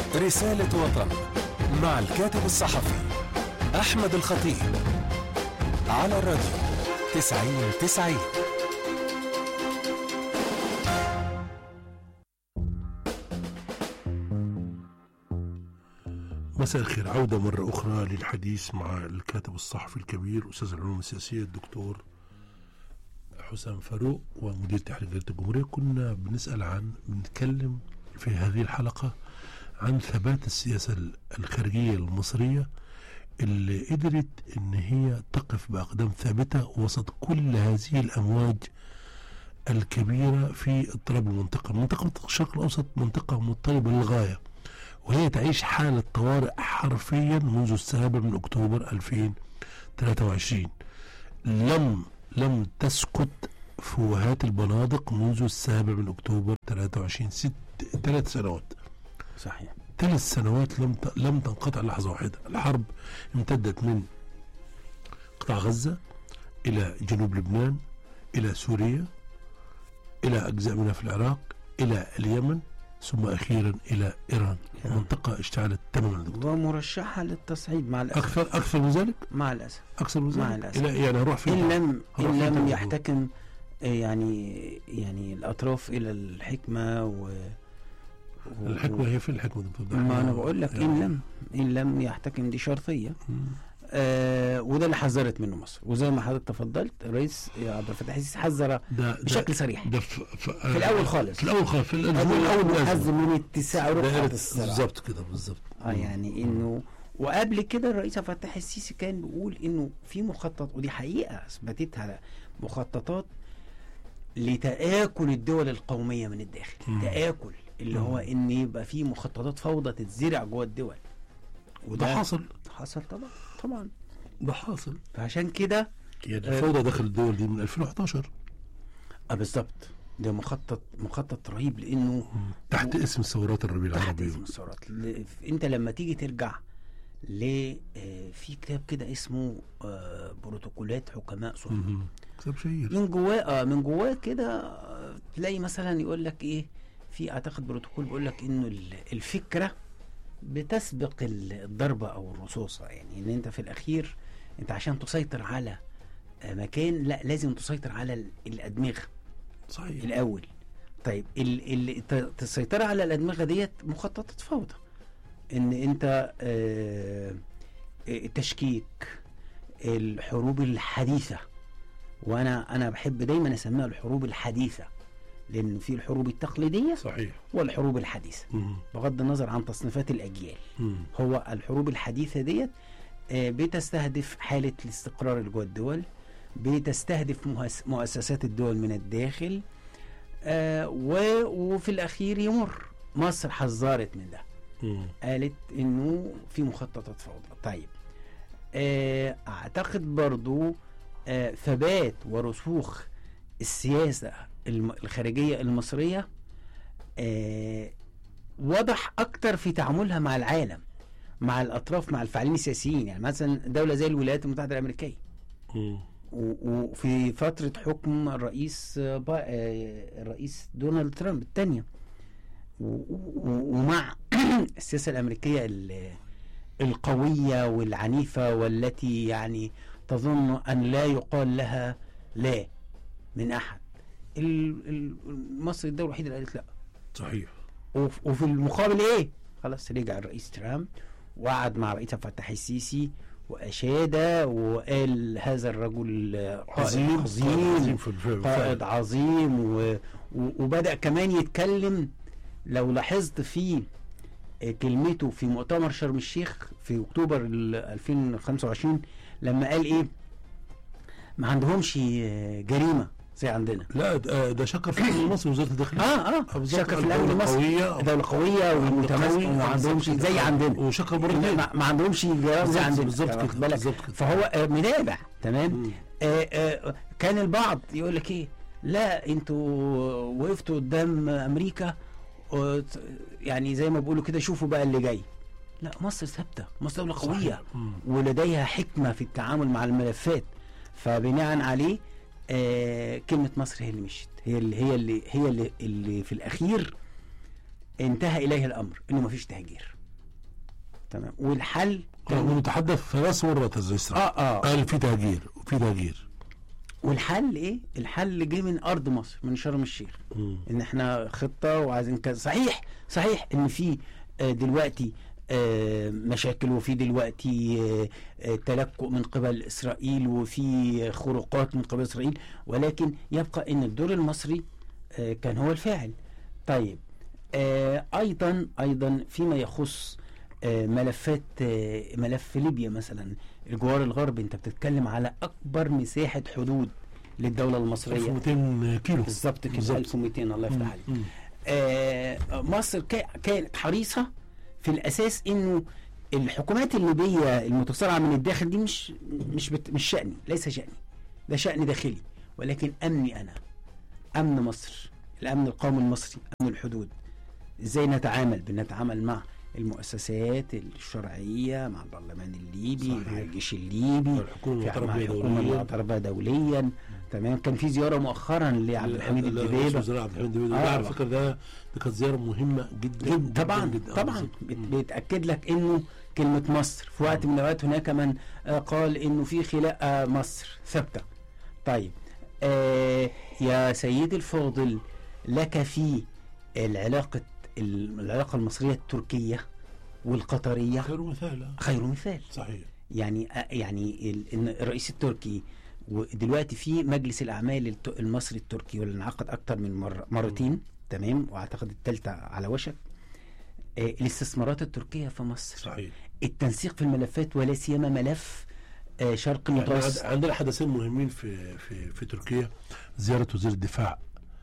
رسالة وطن مع الكاتب الصحفي أحمد الخطيب على الراديو تسعين تسعين مساء الخير عودة مرة أخرى للحديث مع الكاتب الصحفي الكبير أستاذ العلوم السياسية الدكتور حسام فاروق ومدير تحرير جريدة الجمهورية كنا بنسأل عن بنتكلم في هذه الحلقة عن ثبات السياسة الخارجية المصرية اللي قدرت ان هي تقف باقدام ثابته وسط كل هذه الامواج الكبيره في اضطراب المنطقه، منطقه الشرق الاوسط منطقه مضطربه للغايه وهي تعيش حاله طوارئ حرفيا منذ السابع من اكتوبر 2023 لم لم تسكت فوهات البنادق منذ السابع من اكتوبر 23 ست ثلاث سنوات صحيح ثلاث سنوات لم ت- لم تنقطع لحظة واحدة الحرب امتدت من قطاع غزة إلى جنوب لبنان إلى سوريا إلى أجزاء منها في العراق إلى اليمن ثم أخيرا إلى إيران إيران. منطقة اشتعلت تماما دكتور. ومرشحة للتصعيد مع الأسف أكثر أكثر من ذلك مع الأسف أكثر من مع ذلك الأسف. إلى يعني هروح فين إن لم هروح إن فين لم تاني؟ يحتكم آه، يعني يعني الأطراف إلى الحكمة و و- الحكمة هي فين الحكمة دكتور ده ما إحنا- أنا بقول لك يعني- إن لم إن لم يحتكم دي شرطية مم. آه وده اللي حذرت منه مصر وزي ما حضرتك تفضلت الرئيس عبد الفتاح السيسي حذر ده ده بشكل صريح ده في, في, في الأول خالص في الأول خالص في الأسبوع قبل الأول من حز الأزمة. من اتساع رقعة دائرة- الصراع بالظبط كده بالظبط اه يعني انه وقبل كده الرئيس عبد الفتاح السيسي كان بيقول انه في مخطط ودي حقيقه اثبتتها مخططات لتآكل الدول القوميه من الداخل مم. تآكل اللي هو مم. ان يبقى في مخططات فوضى تتزرع جوه الدول وده حصل حصل طبعا طبعا ده حاصل فعشان كده يعني آه. الفوضى داخل الدول دي من 2011 اه بالظبط ده مخطط مخطط رهيب لانه تحت اسم ثورات الربيع تحت العربي اسم الثورات ل- انت لما تيجي ترجع ل آه، في كتاب كده اسمه آه، بروتوكولات حكماء صهيون مهم. كتاب شهير من جواه اه من جواه كده آه، تلاقي مثلا يقول لك ايه في اعتقد بروتوكول بيقول لك انه ال- الفكره بتسبق ال- الضربه او الرصاصه يعني ان انت في الاخير انت عشان تسيطر على آه، مكان لا لازم تسيطر على ال- الادمغه صحيح الاول طيب ال ال ت- السيطره على الادمغه ديت مخططات فوضى ان انت آه، التشكيك الحروب الحديثه وانا انا بحب دايما اسميها الحروب الحديثه لان في الحروب التقليديه صحيح والحروب الحديثه مهم. بغض النظر عن تصنيفات الاجيال مم. هو الحروب الحديثة ديت آه، بتستهدف حالة الاستقرار اللي جوه الدول بتستهدف مؤس- مؤسسات الدول من الداخل آه، و- وفي الأخير يمر مصر حذرت من ده مم. قالت إنه في مخططات فوضى طيب آه، أعتقد برضو آه، ثبات ورسوخ السياسة الم- الخارجية المصرية آه، وضح أكتر في تعاملها مع العالم مع الأطراف مع الفاعلين السياسيين يعني مثلا دولة زي الولايات المتحدة الأمريكية مم. و- وفي فترة حكم الرئيس آه، با- آه، الرئيس دونالد ترامب الثانية ومع السياسة الأمريكية ال- القوية والعنيفة والتي يعني تظن أن لا يقال لها لا من أحد ال- ال- مصر الدولة الوحيدة اللي قالت لا صحيح وف- وفي المقابل ايه خلاص رجع الرئيس ترامب وقعد مع رئيس عبد الفتاح السيسي واشاد وقال هذا الرجل قائد عظيم في الفعل قائد عظيم و... و... وبدا كمان يتكلم لو لاحظت في كلمته في مؤتمر شرم الشيخ في اكتوبر ال 2025 لما قال ايه ما عندهمش جريمه زي عندنا لا ده ده شكر في الامن المصري وزاره الداخليه اه اه بالظبط. شكر في الامن دولة المصري قوية. دوله قويه ومتماسكه وما عندهمش زي عندنا وشكر مرتين ما, ما عندهمش جرائم زي بالظبط- عندنا بالظبط واخد كده، بالك؟ بالظبط كده. فهو آه، متابع تمام مم. آه آه كان البعض يقول لك ايه لا انتوا وقفتوا قدام امريكا وت- يعني زي ما بيقولوا كده شوفوا بقى اللي جاي لا مصر ثابته مصر دوله قويه صحيح. مم. ولديها حكمه في التعامل مع الملفات فبناء عليه آه كلمه مصر هي اللي مشيت هي اللي هي اللي هي اللي, اللي في الاخير انتهى اليه الامر انه مفيش تهجير تمام والحل آه، ونتحدث ثلاث مرات يا إسراء اه اه قال في تهجير وفي تهجير والحل ايه الحل جه من ارض مصر من شرم الشيخ مم. ان احنا خطه وعايزين كذا صحيح صحيح ان في آه، دلوقتي آه، مشاكل وفي دلوقتي آه، آه، تلكؤ من قبل اسرائيل وفي خروقات من قبل اسرائيل ولكن يبقى ان الدور المصري آه، كان هو الفاعل طيب آه، ايضا ايضا فيما يخص آه، ملفات آه، ملف ليبيا مثلا الجوار الغربي انت بتتكلم على اكبر مساحه حدود للدوله المصريه 1200 كيلو بالظبط كده بالظبط. 1200 الله يفتح عليك مم. آه مصر كا- كانت حريصه في الاساس انه الحكومات الليبيه المتصارعه من الداخل دي مش مش بت مش شاني ليس شاني ده شان داخلي ولكن امني انا امن مصر الامن القومي المصري امن الحدود ازاي نتعامل بنتعامل مع المؤسسات الشرعيه مع البرلمان الليبي صحيح. مع الجيش الليبي الحكومة في- مع المعترف بها الحكومه دولياً. المعترفه دوليا تمام كان في زياره مؤخرا لعبد الحميد لا- لا، رئيس الدبيبه الوزراء عبد الحميد الدبيبة آه. ده على فكره ده ده كانت زياره مهمه جدا جد طبعا جدا جدا. آه، طبعا بالظبط. بت- مم. بيتاكد لك انه كلمه مصر في وقت من الاوقات هناك من آه، قال انه في خلاء آه، مصر ثابته طيب آه يا سيدي الفاضل لك في العلاقه العلاقه المصريه التركيه والقطريه خير مثال آه. خير مثال صحيح يعني يعني ال- إن الرئيس التركي ودلوقتي في مجلس الاعمال الت- المصري التركي واللي انعقد اكتر من مره مرتين تمام واعتقد الثالثه على وشك آه، الاستثمارات التركيه في مصر صحيح التنسيق في الملفات ولا سيما ملف آه، شرق يعني عند- المتوسط عندنا حدثين مهمين في في في تركيا زياره وزير الدفاع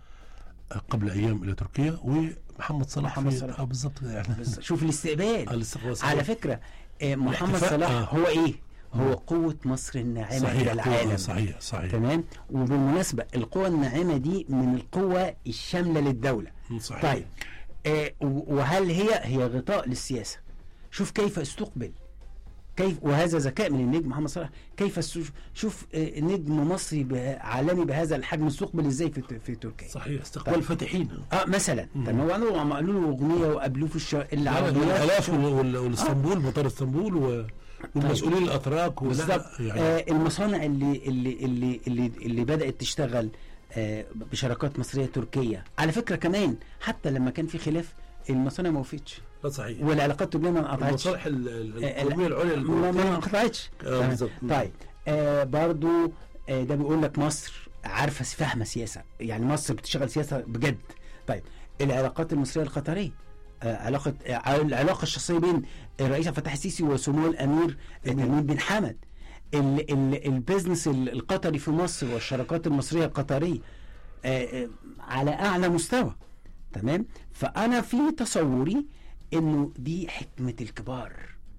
آه، قبل ايام الى تركيا ومحمد صلاح محمد في- صلاح. اه بالظبط يعني بس شوف الاستقبال الاستقبال على فكره آه، محمد الاحتفاء، صلاح آه. هو ايه هو قوه مصر الناعمه صحيح الى العالم آه، صحيح صحيح تمام وبالمناسبه القوى الناعمه دي من القوى الشامله للدوله مم، صحيح طيب آه و- وهل هي هي غطاء للسياسه شوف كيف استقبل كيف وهذا ذكاء من النجم محمد صلاح كيف استش- شوف آه نجم مصري به- عالمي بهذا الحجم استقبل ازاي في في تركيا صحيح استقبال طيب. فاتحين اه مثلا مم. تمام وقالوا لهم- قالوا له اغنيه وقابلوه في الشارع الالاف العربيات وال- وال- والاسطنبول مطار اسطنبول و- والمسؤولين الاتراك ولا- بالظبط يعني آه المصانع اللي اللي اللي اللي, اللي بدات تشتغل آه بشراكات مصريه تركيه على فكره كمان حتى لما كان في خلاف المصانع ما وقفتش لا صحيح والعلاقات التجاريه ما انقطعتش المصالح ال- ال- آه، القوميه العليا ما ما للدولتين. انقطعتش آه، تمام. بالظبط. طيب آه برضو آه ده بيقول لك مصر عارفه فاهمه سياسه يعني مصر بتشتغل سياسه بجد طيب العلاقات المصريه القطريه آه علاقه آه العلاقه الشخصيه بين الرئيس عبد الفتاح السيسي وسمو الامير آه، تميم بن حمد ال ال البيزنس ال- القطري في مصر والشراكات المصريه القطريه آه آه على اعلى مستوى تمام فانا في تصوري انه دي حكمه الكبار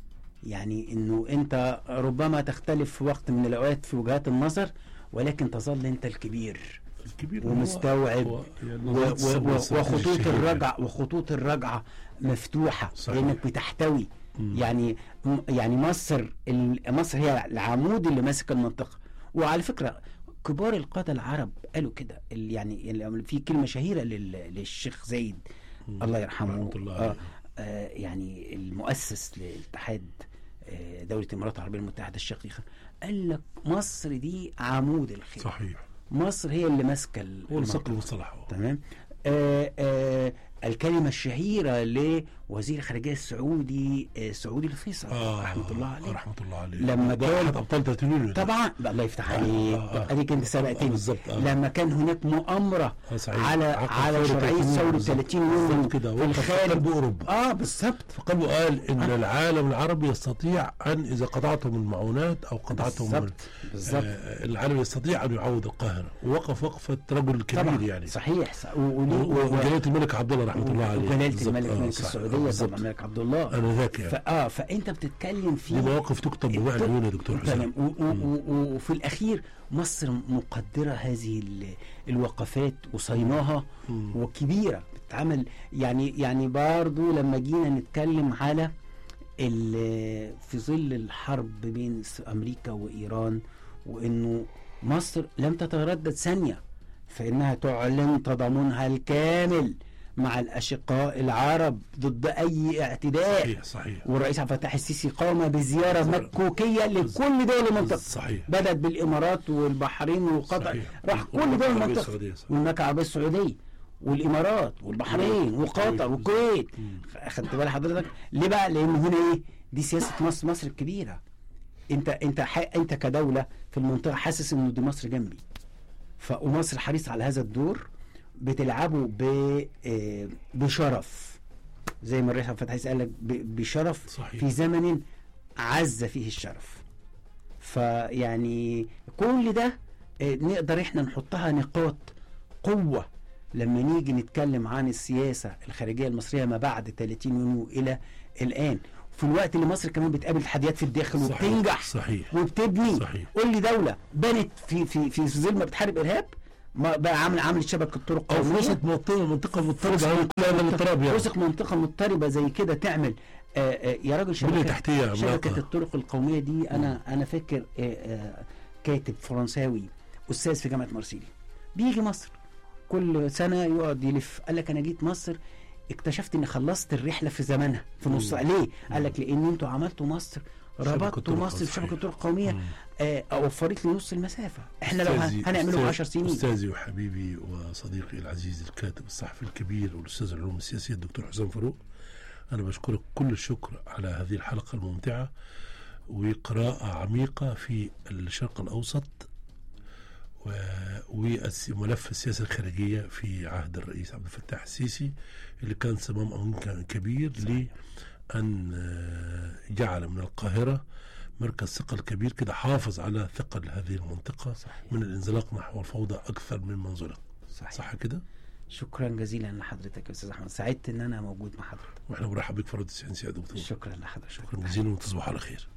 يعني انه انت ربما تختلف في وقت من الاوقات في وجهات النظر ولكن تظل انت الكبير الكبير هو- ومستوعب هو يعني و- نظرية و- السبب و- والسبب وخطوط الشهيرة. الرجعه وخطوط الرجعه مفتوحه صحيح. لانك بتحتوي مم. يعني م- يعني مصر ال- مصر هي العمود اللي ماسك المنطقه وعلى فكره كبار القاده العرب قالوا كده ال- يعني ال- في كلمه شهيره لل- للشيخ زايد مم. الله يرحمه رحمة الله آه عليه. آه يعني المؤسس لاتحاد آه دولة الإمارات العربية المتحدة الشقيقة قال لك مصر دي عمود الخير صحيح مصر هي اللي ماسكة هو المنطقة. الصقل والصلاح هو. تمام آه آه الكلمة الشهيرة لوزير الخارجية السعودي آه سعودي الفيصل آه رحمة الله عليه رحمة الله عليه لما ده كان- أحد أبطال 30 يونيو ده. طبعا بقى الله يفتح آه، عليك آه، آه. اديك انت آه، سبقتني بالظبط، آه. لما كان هناك مؤامره آه، صحيح. على عقد على ثورة شرعيه 30 ثوره بالظبط. 30 يونيو بالظبط كده في وقف في الخارج قلب أوروبا اه بالظبط فقالوا قال ان العالم العربي يستطيع ان اذا قطعتم المعونات او قطعتم بالظبط بالظبط آه العالم يستطيع ان يعوض القاهره ووقف وقفه رجل كبير طبعا يعني صحيح صح. و- و- وليه- و- وجلاله الملك عبد الله رحمه الله عليه وجلاله بالظبط. الملك آه، ملك صح. السعوديه بالظبط. طبعا الملك عبد الله انا ذاك يعني فاه فانت بتتكلم في دي مواقف تكتب بوعي العيون يا دكتور تمام حسين و- و- و- و- وفي الاخير مصر مقدره هذه ال- الوقفات وصيناها مم. وكبيره بتتعمل يعني يعني برضو لما جينا نتكلم على ال- في ظل الحرب بين س- امريكا وايران وانه مصر لم تتردد ثانيه فانها تعلن تضامنها الكامل مع الاشقاء العرب ضد اي اعتداء صحيح صحيح والرئيس عبد الفتاح السيسي قام بزياره صحيح. مكوكيه لكل دول المنطقه صحيح بدات بالامارات والبحرين وقطر صحيح. راح كل والمملكة دول العربية المنطقه السعودية، صحيح. والمملكه العربيه السعوديه والامارات والبحرين وقطر والكويت مم. خدت بال حضرتك ليه بقى لان هنا ايه دي سياسه مصر مصر الكبيره انت انت ح... انت كدوله في المنطقه حاسس انه دي مصر جنبي ف... ومصر حريصه على هذا الدور بتلعبه ب... آه، بشرف زي ما الرئيس عبد الفتاح السيسي قال لك ب... بشرف صحيح. في زمن عز فيه الشرف فيعني كل ده آه، نقدر احنا نحطها نقاط قوة لما نيجي نتكلم عن السياسة الخارجية المصرية ما بعد 30 يونيو إلى الآن في الوقت اللي مصر كمان بتقابل تحديات في الداخل صحيح. وبتنجح صحيح وبتبني صحيح. قول لي دولة بنت في في في ظل ما بتحارب إرهاب ما بقى عامل عملت شبكة طرق او قومية فرصه منطقه منطقه مضطربه فرصة عن كل هذا الاضطراب يعني وثق منطقة مضطربة زي كده تعمل آه آه يا راجل بنية شبكة تحتيه شبكة عملاقه الطرق القومية دي أنا أنا فاكر آه، آه، كاتب فرنساوي أستاذ في جامعة مارسيليا بيجي مصر كل سنة يقعد يلف قال لك أنا جيت مصر اكتشفت إني خلصت الرحلة في زمانها في نصها ليه؟ قال لك لأن أنتوا عملتوا مصر شبكة ربطتوا طرق، مصر صحيح. بشبكة طرق قومية مم. آه، وفرت لي نص المسافة احنا لو هن- أستاذي- هنعمله أستاذ- 10 سنين استاذي وحبيبي وصديقي العزيز الكاتب الصحفي الكبير والاستاذ العلوم السياسيه الدكتور حسام فاروق انا بشكرك كل الشكر على هذه الحلقه الممتعه وقراءه عميقه في الشرق الاوسط و- وملف السياسه الخارجيه في عهد الرئيس عبد الفتاح السيسي اللي كان صمام أمين كان كبير لأن آه، جعل من القاهرة مركز ثقل كبير كده حافظ على ثقل هذه المنطقة صحيح. من الانزلاق نحو الفوضى أكثر من منزلق صحيح. صح كده؟ شكرا جزيلا لحضرتك يا أستاذ أحمد سعدت إن أنا موجود مع حضرتك واحنا برحب بك في رد السياسي يا دكتور شكرا لحضرتك شكرا جزيلا وتصبحوا على خير